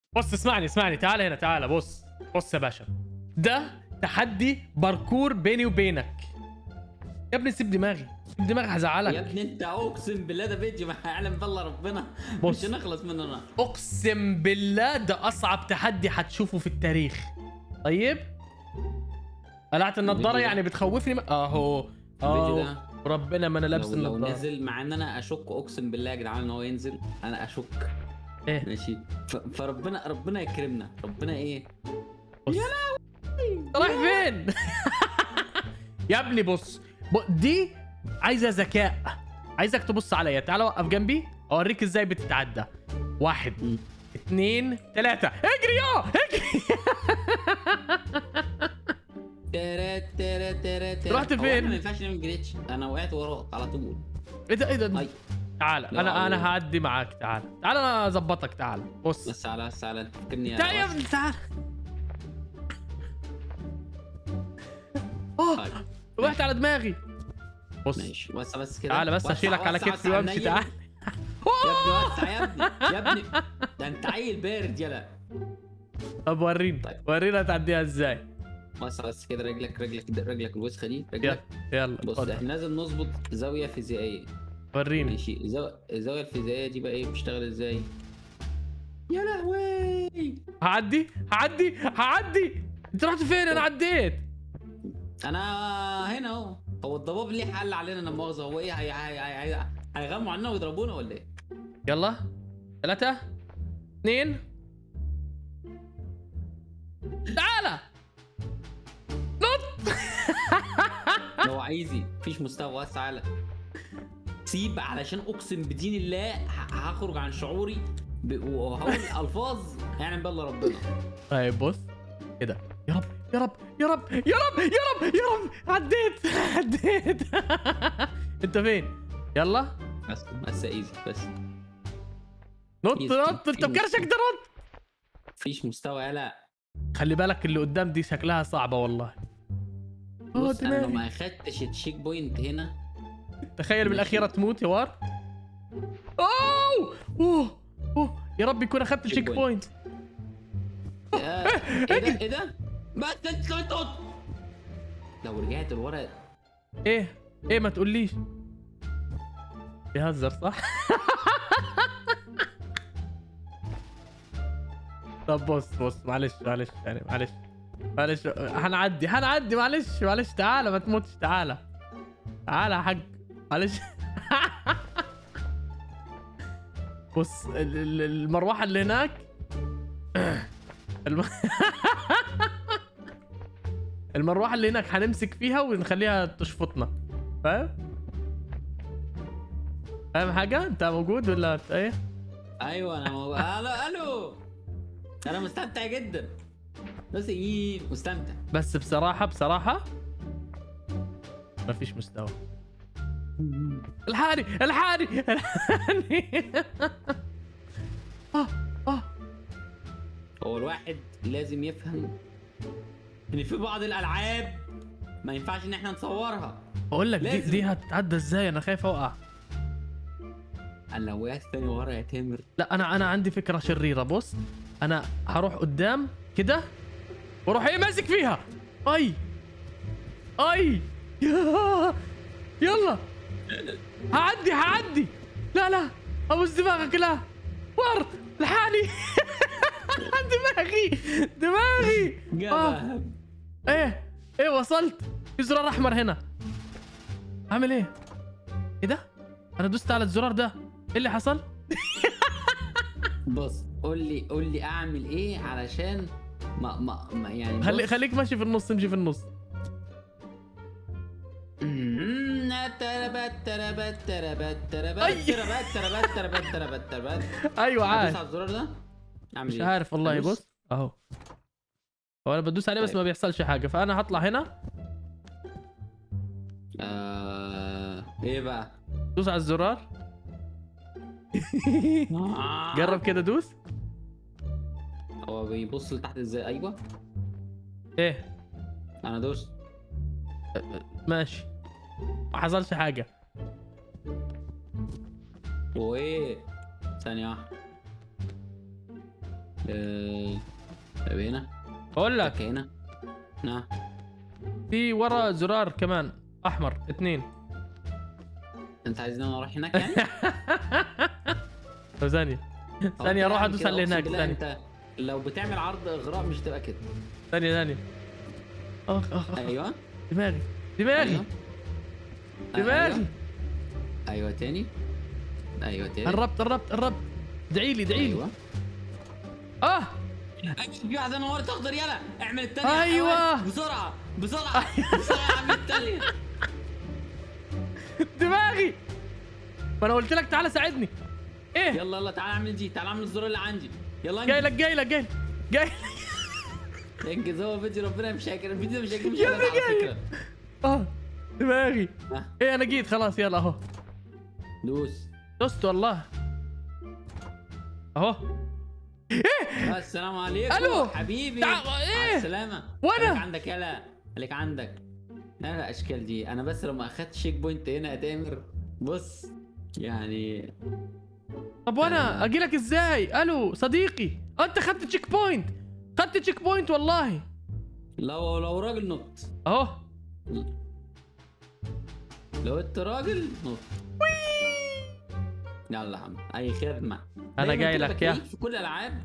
بص اسمعني اسمعني تعال هنا تعال بص بص يا باشا ده تحدي باركور بيني وبينك يا ابني سيب دماغي سيب دماغي يا هزعلك ابني انت اقسم بالله ده فيديو ما يعلم بالله ربنا بص. مش هنخلص مننا اقسم بالله ده اصعب تحدي هتشوفه في التاريخ طيب قلعت النضاره الفيديو ده- يعني بتخوفني م- اهو الفيديو اهو ده ربنا ما انا لابس لو, لو النضاره نزل مع ان انا اشك اقسم بالله يا جدعان ان هو ينزل انا اشك ايه ماشي ف... فربنا ربنا يكرمنا ربنا ايه بص رايح فين يا ابني بص ب- دي عايزه ذكاء عايزك تبص عليا تعال وقف جنبي اوريك ازاي بتتعدى واحد مم. اثنين ثلاثة اجري يا اجري ترى ترى ترى ترى رحت هو فين؟ احنا ما ينفعش نعمل جريتش انا وقعت وراك على طول ايه ده ايه ده اي تعال لا انا انا والله. هعدي معاك تعال تعال انا اظبطك تعال بص بس على بس على تفكرني تعال يا ابني تعال اوه طيب وقعت على دماغي بص ماشي بس بس كده تعال بس وسع- اشيلك على وسع- كتفي وسع وامشي النيل. تعال يا ابني وسع يا ابني يا ابني ده انت عيل بارد يلا طب وريني طيب. ورينا تعديها ازاي بس بس كده رجلك رجلك رجلك الوسخه دي يلا رجلك يلا بص اتفضل. احنا لازم نظبط زاويه فيزيائيه وريني ماشي الزاو- الزاويه الفيزيائيه دي بقى ايه بتشتغل ازاي يا لهوي هعدي هعدي هعدي انت رحت فين انا عديت انا هنا اهو هو الضباب ليه حل علينا لا مؤاخذه هو ايه هي- هي- هي- هي- هيغموا عنا ويضربونا ولا ايه يلا ثلاثة اثنين تعالى نط لو عايزي مفيش مستوى بس تعالى سيب علشان اقسم بدين الله ه- هخرج عن شعوري ب- وهقول الفاظ يعني بالله ربنا طيب بص كده يا رب يا رب يا رب يا رب يا رب يا رب عديت عديت انت فين يلا بس بس ايزي بس نط إيزي. نط انت بكرشك ده نط مفيش مستوى يلا خلي بالك اللي قدام دي شكلها صعبة والله أوه، بص انا لو دماغي. ما اخدتش التشيك بوينت هنا تخيل بالاخيرة تموت يا وار اوه اوه اوه يا رب يكون اخذت Check التشيك point. بوينت آه، ايه ده ايه ده بس انت انت لو رجعت لورا ايه ايه ما تقوليش بيهزر صح طب بص بص معلش معلش يعني معلش معلش هنعدي هنعدي معلش معلش تعالى ما تموتش تعالى تعالى يا حاج معلش بص ال- ال- المروحه اللي هناك الم... المروحه اللي هناك هنمسك فيها ونخليها تشفطنا فاهم فاهم حاجه انت موجود ولا أنت ايه ايوه انا مو... الو الو انا مستمتع جدا بس ايه مستمتع بس بصراحه بصراحه ما فيش مستوى الحاري الحاري الحاري اه اه هو الواحد لازم يفهم ان في بعض الالعاب ما ينفعش ان احنا نصورها بقول لك دي لازم. دي هتتعدى ازاي انا خايف اوقع انا لو وقعت تاني ورا يا تامر لا انا انا عندي فكره شريره بص انا هروح قدام كده واروح ايه ماسك فيها اي اي يا يلا هعدي هعدي لا لا ابوس دماغك لا ور الحالي دماغي دماغي آه. جبهة ايه ايه وصلت في زرار احمر هنا اعمل ايه ايه ده انا دوست على الزرار ده ايه اللي حصل بص قول لي قول لي اعمل ايه علشان ما ما, ما يعني خلي بص. خليك ماشي في النص امشي في النص مم، تربت تربت تربت تربت أي. تربت تربت تربت تربت تربت ايوه ادوس عارف على الزرار ده اعمل مش ايه؟ عارف والله أدوس؟ بص اهو هو انا بدوس عليه بس طيب. ما بيحصلش حاجه فانا هطلع هنا آه... ايه بقى؟ دوس على الزرار جرب كده دوس هو بيبص لتحت ازاي ايوه ايه انا دوست ماشي ما حصلش حاجه وايه ثانية واحدة آه، طيب هنا بقول لك لك هنا نعم في ورا زرار كمان احمر اثنين انت عايزني انا اروح هناك يعني طب ثانيه ثانيه اروح ادوس على اللي هناك ثانيه انت لو بتعمل عرض اغراء مش تبقى كده ثانيه ثانيه اخ اخ أخ. ايوه دماغي دماغي أيوة. دماغي ايوه ايوه تاني ايوه تاني قربت قربت قربت ادعي لي ادعي لي ايوه اه في واحده نورت اخضر يلا اعمل الثانيه يا أيوة. حيوان. بسرعه بسرعه بسرعه اعمل الثانيه دماغي ما انا قلت لك تعالى ساعدني ايه يلا يلا تعال اعمل دي تعال اعمل الزرار اللي عندي يلا جاي انجز لك جاي لك جاي لك جاي انجز هو فيديو ربنا مش هيكرم الفيديو مش هيكرم مش يا هيكرم ابني على جاي. فكره اه دماغي ها، ايه انا جيت خلاص يلا اهو دوس دوست والله اهو السلام عليكم ألو. حبيبي تع- مع إيه؟ السلامة وأنا؟ خليك عندك يلا خليك عندك لا لا الاشكال دي انا بس لو ما اخدت شيك بوينت هنا يا تامر بص يعني طب وانا اجي لك ازاي الو صديقي انت خدت تشيك بوينت خدت تشيك بوينت والله لو لو راجل نط اهو لو انت راجل نط يلا يا عم اي خدمة أنا دايماً جاي كده لك يا- بتلاقيك في كل الالعاب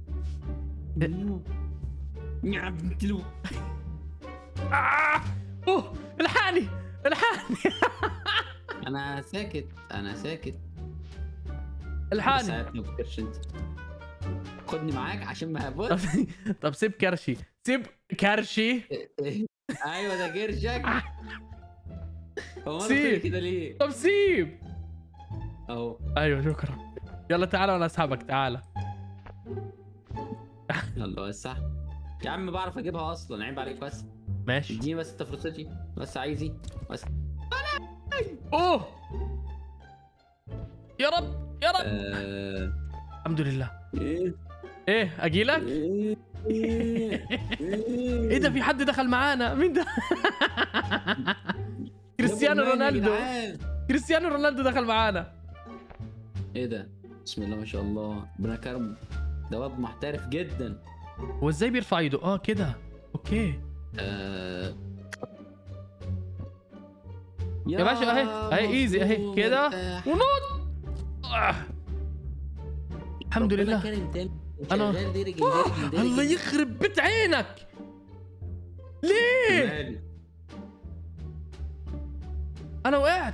نعم تلو آه! اوه الحقني الحقني انا ساكت انا ساكت بس الحقني عارف ما تفكرش انت خدني معاك عشان ما طب, بص طب سيب كرشي سيب كرشي ايوه ده جرشك هو انا سيب. قلت كده ليه؟ طب سيب اهو ايوه شكرا يلا تعالى وانا اسحبك تعالى يلا وسع يا عم بعرف اجيبها اصلا عيب عليك بس ماشي اديني بس انت فرصتي بس عايزي بس اوه يا رب يا رب آه... الحمد لله ايه ايه اجي لك ايه ايه ده في حد دخل معانا مين ده كريستيانو رونالدو كريستيانو رونالدو دخل معانا ايه ده بسم الله ما شاء الله ربنا كرمه ده واد محترف جدا هو ازاي بيرفع ايده اه كده اوكي آه... يا باشا اهي اهي ايزي اهي كده ونط آه. الحمد ربنا لله كرم تاني أنا- شغال ديرج ديرج ديرج الله يخرب بيت عينك ليه مالي. انا وقعت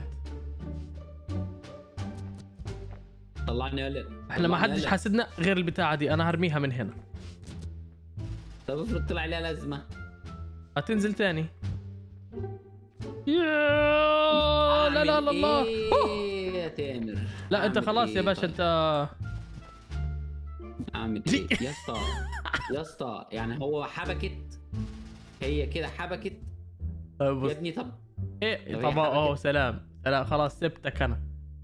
طلعني يلا احنا ما طلعني حدش يلا. حاسدنا غير البتاعه دي انا هرميها من هنا طب افرض طلع عليها لازمه هتنزل تاني يا لا لا لا أعمل الله أوه. ايه يا تامر لا انت أعمل خلاص إيه يا باشا طيب؟ انت اعمل ليه؟ ايه يا اسطى يا اسطى يعني هو حبكت هي كده حبكت آه، يا بص ابني طب ايه طب هي طب اوه حبكت. سلام سلام خلاص سبتك انا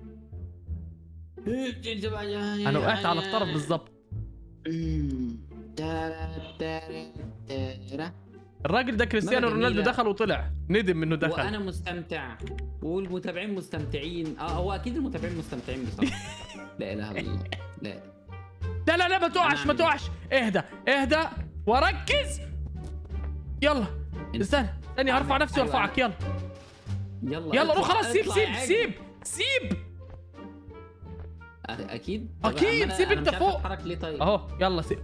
انا وقعت على الطرف بالضبط الراجل ده كريستيانو مرة رونالدو جميلة. دخل وطلع ندم انه دخل وانا مستمتع والمتابعين مستمتعين اه هو اكيد المتابعين مستمتعين بصراحه لا اله الا الله لا لا لا لا ما تقعش ما أعمل إيه؟ تقعش اهدى اهدى وركز يلا انت- استنى استني هرفع أعمل- نفسي أيوة، وارفعك يلا يلا يلا روح اطلع- خلاص سيب اطلع سيب يا عجل. سيب سيب أ- اكيد أكيد، أنا- سيب أنا أنت مش عارف فوق. اتحرك ليه طيب اهو يلا سيب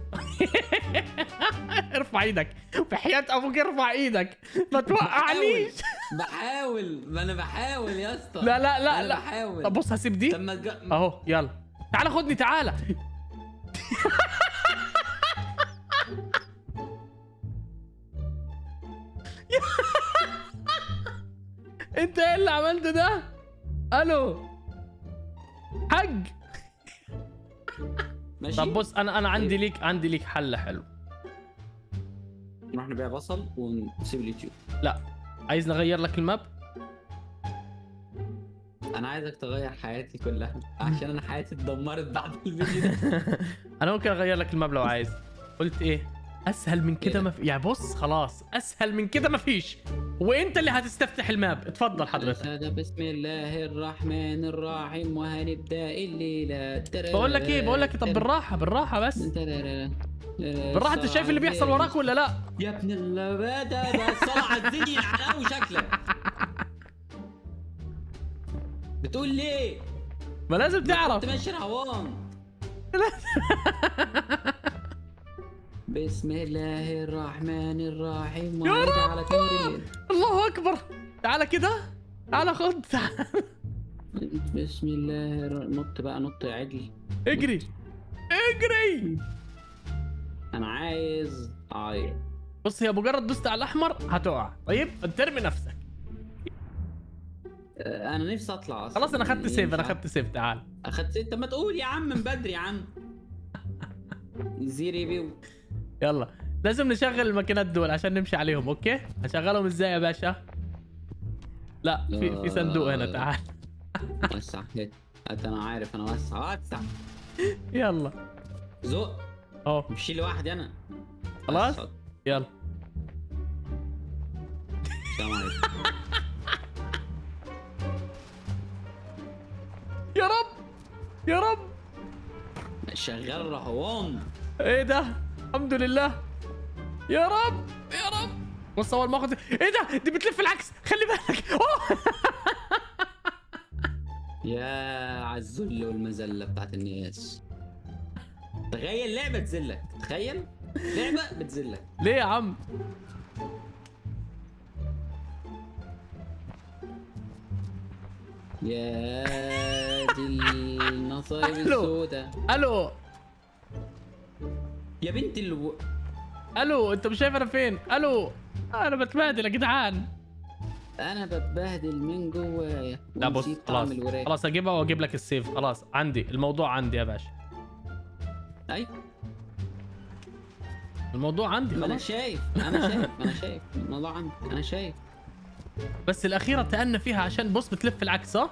ارفع ايدك في حياة ابوك ارفع ايدك ما توقعنيش بحاول ما انا بحاول يا اسطى لا لا لا أنا لا بحاول طب بص هسيب دي طب ما تج- اهو يلا تعال خدني تعالى انت ايه اللي عملته ده الو حق ماشي طب بص انا انا عندي إيه؟ ليك عندي ليك حل حلو نروح نبيع بصل ونسيب اليوتيوب لا عايز نغير لك الماب انا عايزك تغير حياتي كلها عشان انا حياتي اتدمرت بعد الفيديو ده انا ممكن اغير لك الماب لو عايز قلت ايه اسهل من كده إيه؟ ما في يعني بص خلاص اسهل من كده ما فيش وانت اللي هتستفتح الماب اتفضل حضرتك هذا بسم الله الرحمن الرحيم وهنبدا الليله بقول لك ايه بقول لك إيه، طب بالراحه بالراحه بس بالراحه انت شايف اللي بيحصل وراك ولا لا يا ابن اللبادة ده الصلاة عزني العناوي شكلك بتقول ليه؟ ما لازم كنت تعرف ماشي روان بسم الله الرحمن الرحيم يا وهنرجع رب. على تمرين الله اكبر تعالى كده تعالى خد تعال. بسم الله الر- نط بقى نط عدل اجري اجري انا عايز اعيط بص هي مجرد دوست على الاحمر هتقع طيب ترمي نفسك آه، انا نفسي اطلع اصلا خلاص انا خدت سيف انا ينفع؟ خدت سيف تعال اخدت سيف طب ما تقول يا عم من بدري يا عم زيري بيو يلا لازم نشغل الماكينات دول عشان نمشي عليهم اوكي هشغلهم ازاي يا باشا لا في في صندوق هنا تعال وسع كده انت انا عارف انا وسع وسع يلا زق اهو مشي لوحدي انا خلاص؟ بس. يلا السلام عليكم يا رب يا رب شغال رهوان ايه ده الحمد لله يا رب يا رب بص اول ما اخد ايه ده دي بتلف العكس خلي بالك أوه. يا عالذل والمذله بتاعت الناس تخيل لعبه تذلك تخيل لعبه بتذلك ليه يا عم يا دي النصايب ألو. السوداء الو يا بنت ال الو انت مش شايف انا فين الو انا بتبهدل يا جدعان انا بتبهدل من جوايا لا بص ونسيت طعم خلاص الوراك خلاص اجيبها واجيب لك السيف خلاص عندي الموضوع عندي يا باشا ايوه الموضوع عندي ما انا خلاص شايف انا شايف انا شايف الموضوع عندي انا شايف بس الاخيره تأنى فيها عشان بص بتلف العكس صح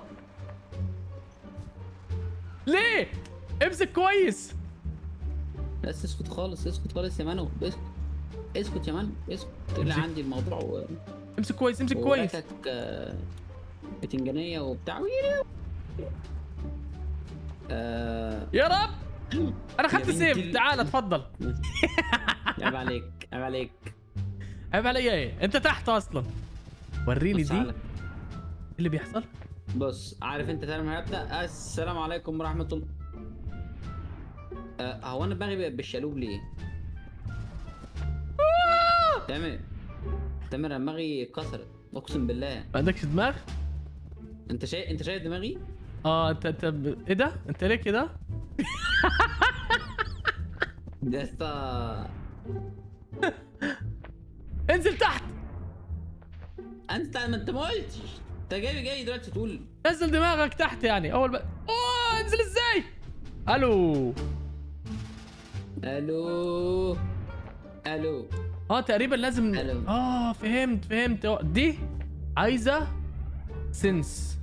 ليه امسك كويس بس اسكت خالص اسكت خالص يا مانو اسكت اسكت يا مانو اسكت طلع امسك. عندي الموضوع و... امسك كويس امسك كويس وراكك، آه، بتنجانيه وبتاع آه، يا رب انا يا خدت بنت سيف ال- تعال اتفضل عيب عليك عيب عليك عيب عليا ايه انت تحت اصلا وريني بص دي على- إيه اللي بيحصل بص عارف انت تعمل هبدا السلام عليكم ورحمه الله آه، هو انا دماغي بقت بالشالوب ليه؟ تامر تامر دماغي اتكسرت اقسم بالله ما عندكش دماغ انت شايف انت شايف دماغي؟ اه انت انت ب... ايه ده انت ليه كده ده اسطى انزل تحت انت ما انت ما قلتش انت جاي جاي دلوقتي تقول نزل دماغك تحت يعني اول بقى اوه انزل ازاي الو الو الو اه تقريبا لازم ألو. اه فهمت فهمت آه، دي عايزه سنس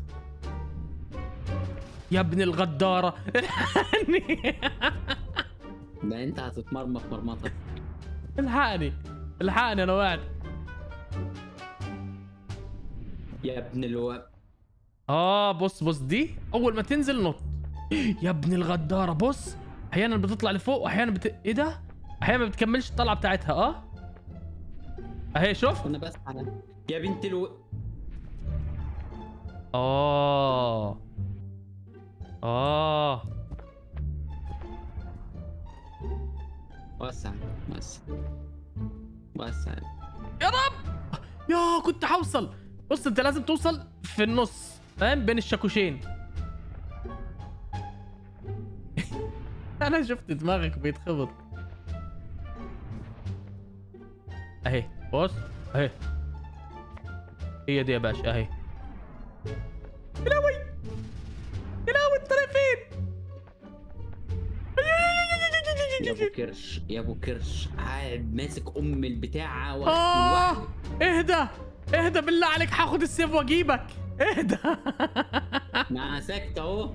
يا ابن الغداره الحقني ده انت هتتمرمط مرمطه الحقني الحقني انا وقعت يا ابن الو اه بص بص دي اول ما تنزل نط يا ابن الغداره بص احيانا بتطلع لفوق واحيانا بت... ايه ده احيانا ما بتكملش الطلعه بتاعتها اه اهي شوف انا بس على يا بنت الو اه اه وسع وسع وسع يا رب يا كنت هوصل بص انت لازم توصل في النص فاهم بين الشاكوشين انا شفت دماغك بيتخبط اهي بص اهي هي دي يا باشا اهي يا لهوي يا لهوي الطريق فين يا ابو كرش يا ابو كرش قاعد ماسك ام البتاعه واخد اه لوحده. اهدى اهدى بالله عليك هاخد السيف واجيبك اهدى ما انا ساكت اهو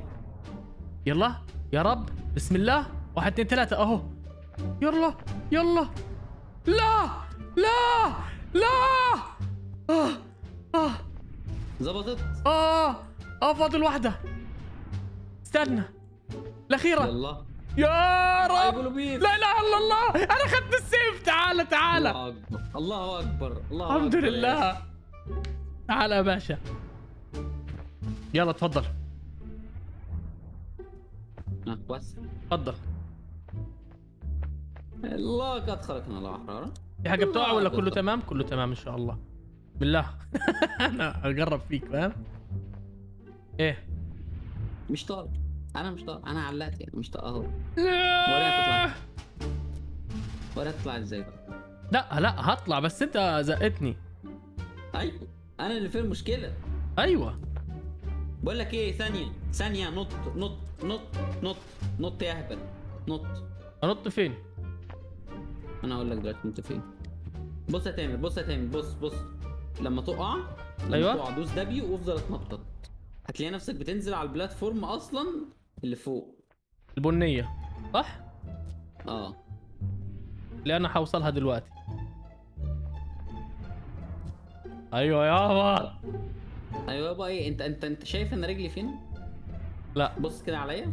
يلا يا رب بسم الله واحد اتنين تلاتة اهو يلا يلا لا لا لا اه اه ظبطت اه اه فاضل واحدة استنى الأخيرة يلا يا رب ايبولو بيف لا اله الا الله انا اخذت السيف تعال تعال الله اكبر الله اكبر الله الحمد أكبر يا لله تعال يا باشا يلا تفضل أخي. آه، بس تفضل الله قد خلقنا الله احرار في حاجة بتقع ولا كله بالضبط. تمام كله تمام ان شاء الله بالله انا اقرب فيك فاهم ايه مش طالع انا مش طالع انا علقت يعني مش طالع اهو وريها تطلع. ولا تطلع ازاي بقى لا لا هطلع بس انت زقتني ايوه انا اللي في المشكله ايوه بقول لك ايه ثانيه ثانيه نط نط نط نط نط يا اهبل نط انط فين انا هقول لك دلوقتي انت فين بص يا تامر بص يا تامر بص بص لما تقع لما أيوة. تقع دوس دبليو وافضل اتنطط هتلاقي نفسك بتنزل على البلاتفورم اصلا اللي فوق البنية صح اه اللي انا حوصلها دلوقتي ايوه يابا ايوه بقى ايه انت انت انت شايف ان رجلي فين لا بص كده عليا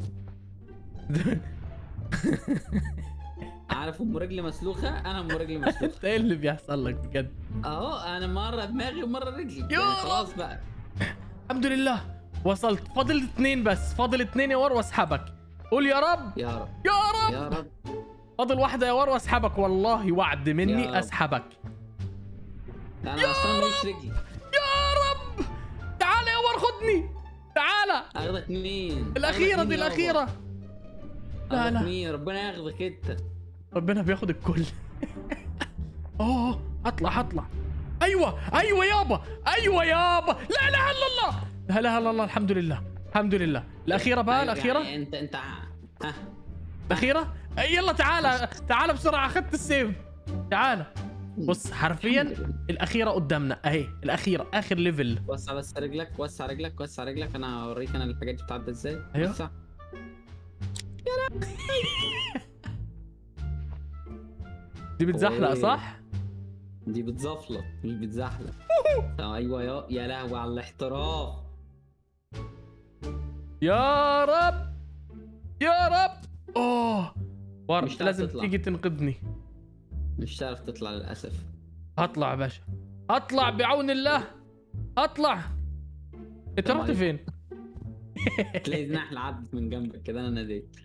عارف ام رجلي مسلوخه انا ام رجلي مسلوخه انت ايه اللي بيحصل لك بجد اهو انا مره دماغي ومره رجلي يا يعني خلاص بقى الحمد لله وصلت فاضل اتنين بس فاضل اتنين يا ور واسحبك قول يا رب يا رب يا رب يا رب فاضل واحدة يا ور واسحبك والله وعد يا مني رب. اسحبك انا اصلا ماليش رجلي يا رب تعال يا ور خدني تعال اخدك مين الاخيرة آخدك دي مين يابا؟ الاخيرة لا اخدك لا مين ربنا ياخدك انت ربنا بياخد الكل اوه اطلع اطلع ايوه ايوه يابا ايوه يابا لا اله الا الله لا اله الا الله الحمد لله الحمد لله الاخيره بقى أيوة، الاخيره يعني انت انت ها الاخيره أي يلا تعالى تعالى بسرعه اخذت السيف تعالى بص حرفيا الحمد لله. الاخيره قدامنا اهي الاخيره اخر ليفل وسع بس رجلك وسع رجلك وسع رجلك انا هوريك انا الحاجات دي بتعدي ازاي أيوة. وسع. دي بتزحلق أوه. صح دي بتزفلط مش بتزحلق آه، ايوه يا يا لهوي على الاحتراف يا رب يا رب اوه ورد مش هتعرف لازم تطلع. تيجي تنقذني مش هتعرف تطلع للاسف هطلع يا باشا هطلع بعون الله هطلع انت طب رحت عليك. فين؟ تلاقي نحلة عدت من جنبك كده انا ناديت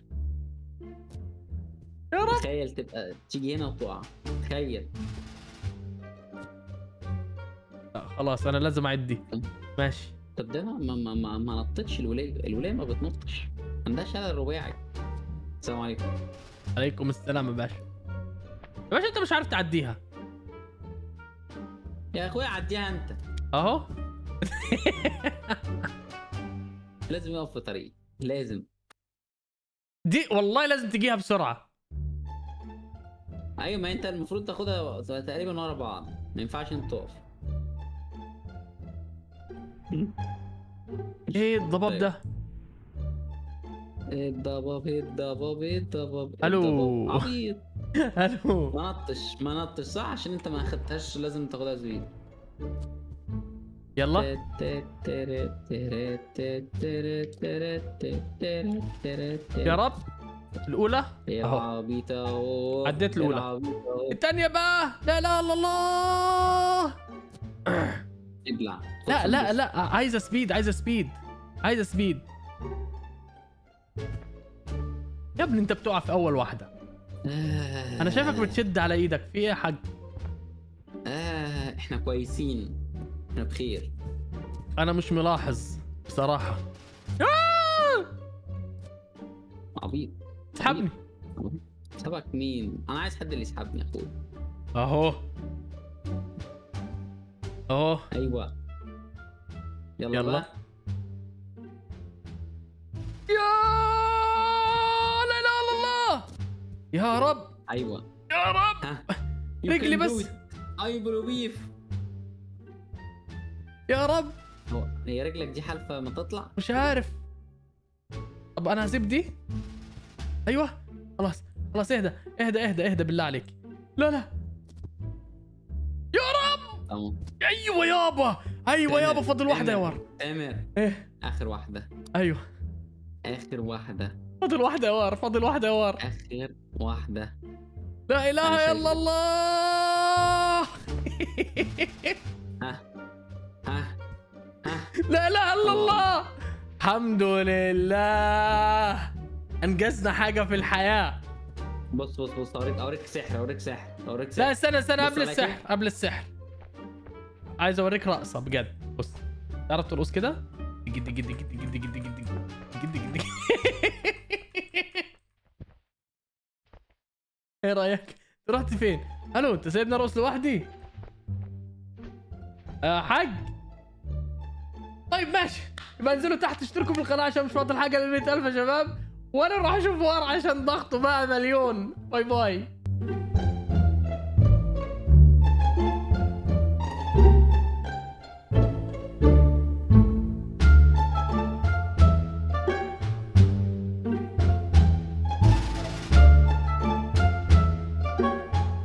يا رب تخيل تبقى تيجي هنا وتقع تخيل لا خلاص انا لازم اعدي ماشي طب ده ما ما ما, ما نطتش الولايه الولايه ما بتنطش عندها شلل رباعي السلام عليكم عليكم السلام يا باشا يا باشا انت مش عارف تعديها يا اخويا عديها انت اهو لازم يقف في طريق لازم دي والله لازم تجيها بسرعه ايوه ما انت المفروض تاخدها تقريبا ورا بعض ما ينفعش انت تقف ايه الضباب طيب. ده الضباب الضباب الضباب ألو. الضباب. عبيط الو ما نطش ما نطش صح عشان انت ما اخدتهاش لازم تاخدها زويد يلا يا رب الاولى يا أهو. عبيط اهو عديت الأولى. يا عبيط اهو الثانيه بقى لا اله الا الله ابلع لا لا لا عايزه سبيد عايزه سبيد عايزه سبيد يا ابني انت بتقع في اول واحده انا شايفك بتشد على ايدك في ايه يا حاج آه احنا كويسين احنا بخير انا مش ملاحظ بصراحه آه! عبيط اسحبني سبك مين انا عايز حد اللي يسحبني يا اخويا اهو اهو ايوه يلا, يلا. بقى. يا لا اله الا الله يا رب ايوه يا رب ها رجلي بس. اي بروبيف يا رب هو هي رجلك دي حالفه ما تطلع مش عارف طب انا هسيب دي ايوه خلاص خلاص اهدى اهدى اهدى اهدى بالله عليك لا لا طبعا ايوه يابا ايوه تامر، يابا فاضل واحده يا تامر، وار تامر ايه اخر واحده ايوه اخر واحده فاضل واحده يا وار فاضل واحده يا وار اخر واحده لا اله أنا شايف. الا الله ها ها ها لا اله الا خلاص. الله الحمد لله انجزنا حاجه في الحياه بص بص بص اوريك اوريك سحر اوريك سحر اوريك لا سحر استنى استنى بص قبل عليا السحر قبل السحر عايز اوريك رقصه بجد بص تعرف ترقص كده دق دق دق دق دق دق دق دق دق دق دق. ايه رايك رحت فين الو انت سايبني ارقص لوحدي آه حق طيب ماشي يبقى انزلوا تحت اشتركوا في القناه عشان مش فاضل حاجه ل 100000 يا شباب وانا اروح اشوف ورا عشان ضغطه بقى مليون باي باي